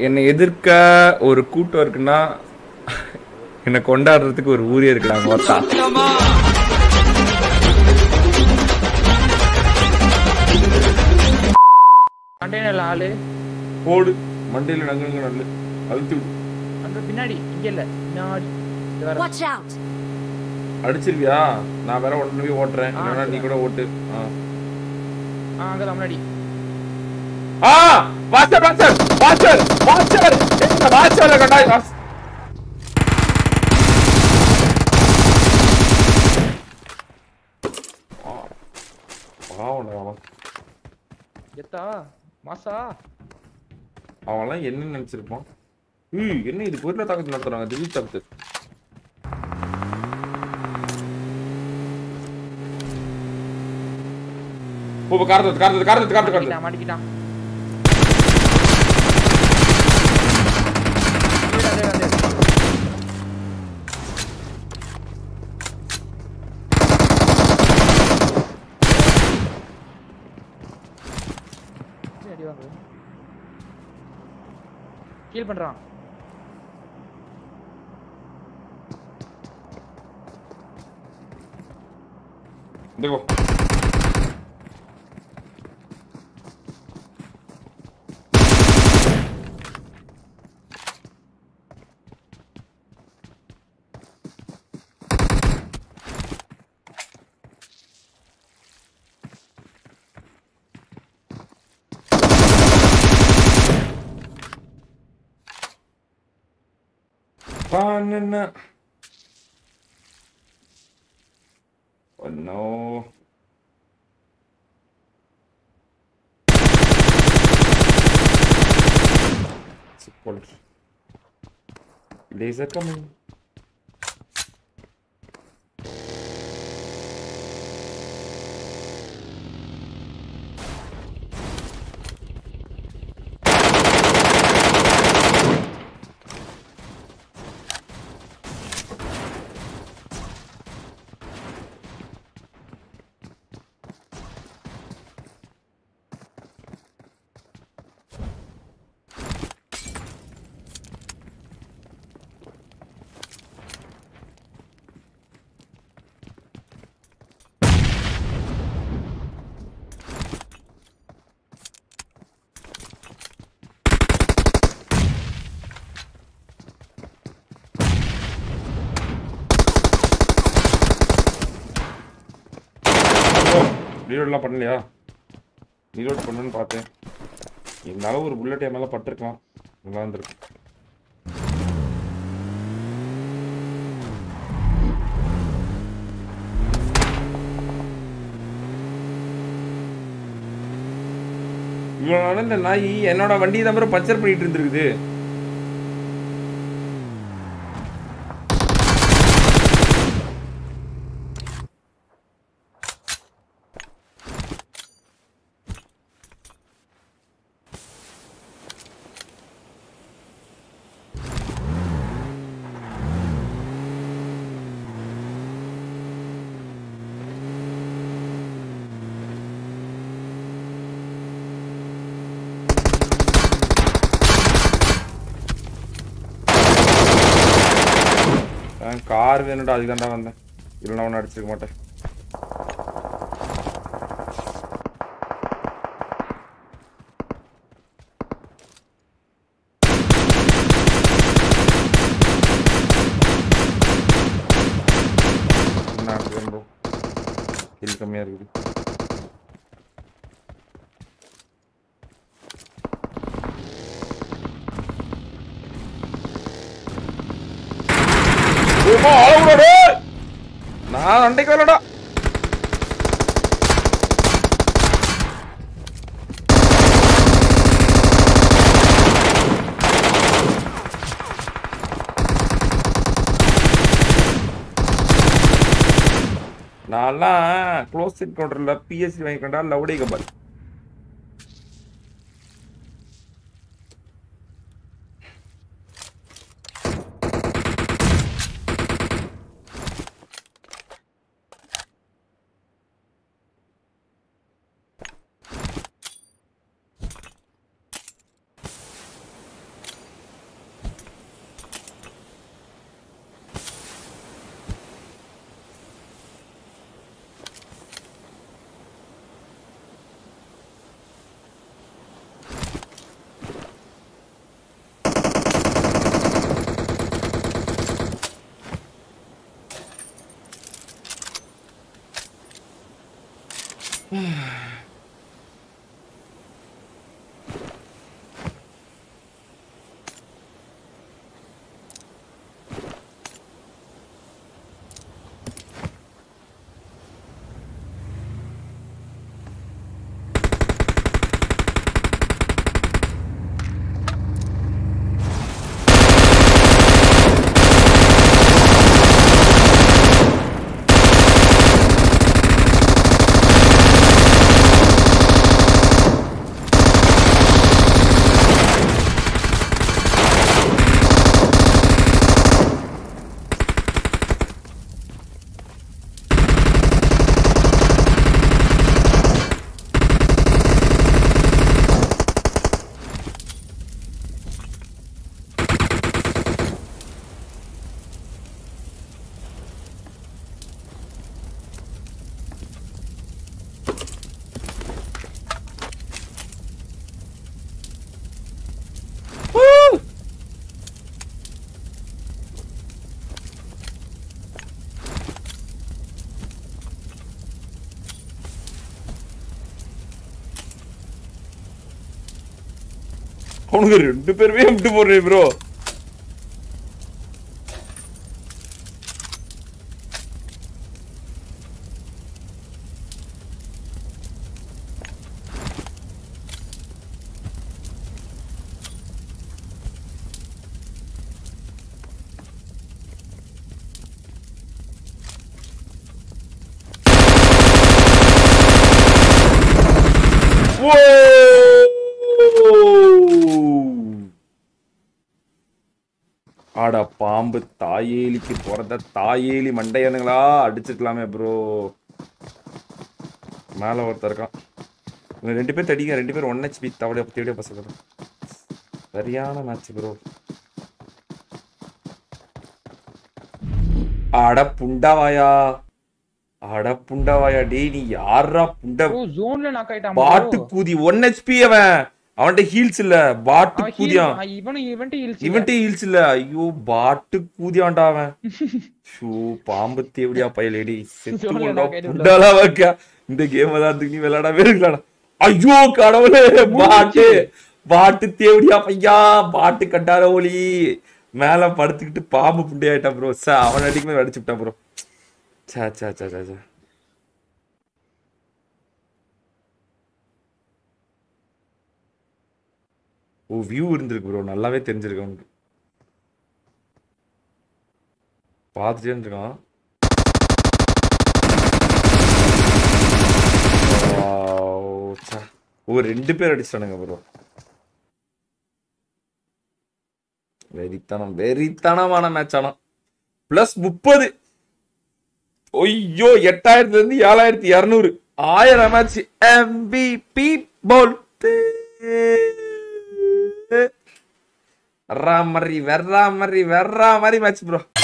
என்னை எதிர்க்க ஒரு கூட்டம் இருக்குன்னா என்னை கொண்டாடுறதுக்கு ஒரு ஊரே இருக்கலாம் மொத்தா கண்டெய்னர்ல ஆளு போடு மண்டையில நங்குங்க நல்லு அழுத்தி விடு அங்க பின்னாடி இங்க இல்ல பின்னாடி இது வேற. Watch out! அடிச்சிருவியா நான் வேற உடனே போய் ஓட்டுறேன் ஆ, இல்லைன்னா நீ கூட ஓட்டு ஆ. ஆ அங்கதான் முன்னாடி ஆ வாட்சர் வாட்சர் வாட்சர் வாட்சர் இந்த வாட்சர்ல கண்டாய் வாட்ச் பாவம்டா அவன் எத்தா மாசா அவன்லாம் என்ன நினைச்சிருப்பான் ம் என்ன இது பொருளை தாக்கத்து நடத்துறாங்க திடீர் தாக்கத்து போ காரத்து காரத்து காரத்து காரத்து காரத்து மாட்டிக்கிட்டான் மாட்டிக்கிட்டான் அதே, அதே, அதே. அடி வாங்கு. கீல் பண்றான் देखो Banana. Oh no. Support. Laser coming. ரீலோட்லாம் பண்ணலையா ரீலோட் பண்ணணும்னு பார்த்தேன் இருந்தாலும் ஒரு புல்லட் என் மேலே பட்டிருக்கலாம் நல்லா இருந்திருக்கு இவனால இந்த நாய் என்னோட வண்டி தான் பஞ்சர் பண்ணிட்டு இருந்திருக்குது கார் வேணும்டா அதுக்கு தான்டா வந்தேன் இல்லைன்னா ஒன்றும் அடிச்சிருக்க மாட்டேன் என்ன ஆகுது bro? kill கம்மியா இருக்குது ஏம்மா, ஆள விடுடா டேய். நான் அண்டைக்கு வரலடா நான்லாம் க்ளோஸ் என்கவுண்டர்ல பிஎஸ்சி வாங்கிக்கொண்டா லவுடே கபால் அவனுங்க ரெண்டு பேருமே விட்டு போடுறேன் ப்ரோ ஆடா பாம்பு தாயேலிக்கு பிறந்த தாயேலி மண்டையனுங்களா அடிச்சிருக்கலாமே ப்ரோ மேல ஒருத்தர் இருக்கான் இவங்க ரெண்டு பேர் தடிங்க ரெண்டு பேரும் ஒன் ஹெச்பி தவளைய தேடிய பசங்க சரியான மேட்ச் ப்ரோ அட புண்டாவாயா அட புண்டாவாயா டேய் நீ யாரா புண்டா ஓ ஜோன்ல நாக் ஆயிட்டான் பாட்டு கூதி ஒன் ஹெச்பி அவன் அவன்கிட்ட ஹீல்ஸ் இல்ல பாட்டு அவன் கூதியான் heal- ஆ, இவனும் இவன்ட்டு ஹீல்ஸ் இவன்ட்டே ஹீல்ஸ் இல்ல ஐயோ பாட்டு கூதியான்டா அவன் ஷூ பாம்பு தேவடியா பயலேடி செத்து ஜோன்ல போடா knock ஆயிட்டு புண்டாலா வைக்க இந்த கேம் தான் தூக்கி விளையாடவே இருக்கலாடா ஐயோ கடவுளே பாட்டு பாட்டு தேவடியா பையா பாட்டு கட்டார ஒளி மேல படுத்துக்கிட்டு பாம்பு புண்டையாயிட்டான் ப்ரோ சா அவன் அடிக்குமே அடிச்சு விட்டான் ப்ரோ சா சா சா சா சா ஓ வியூ இருந்திருக்கு ப்ரோ நல்லாவே தெரிஞ்சிருக்கு அவனுக்கு பார்த்துட்டே இருக்கான் ஓ ரெண்டு பேர் அடிச்சிட்டானுங்க ப்ரோ வெறித்தனம் வெறித்தனமான மேட்ச் ஆனா பிளஸ் முப்பது ஐயோ எட்டாயிரத்துல இருந்து ஏழாயிரத்தி இருநூறு ஆயிரம் மேட்ச் எம்பிபி போல் வெர்றா மாதிரி வெர்றா மாதிரி வெர்றா மாதிரி மேட்ச் ப்ரோ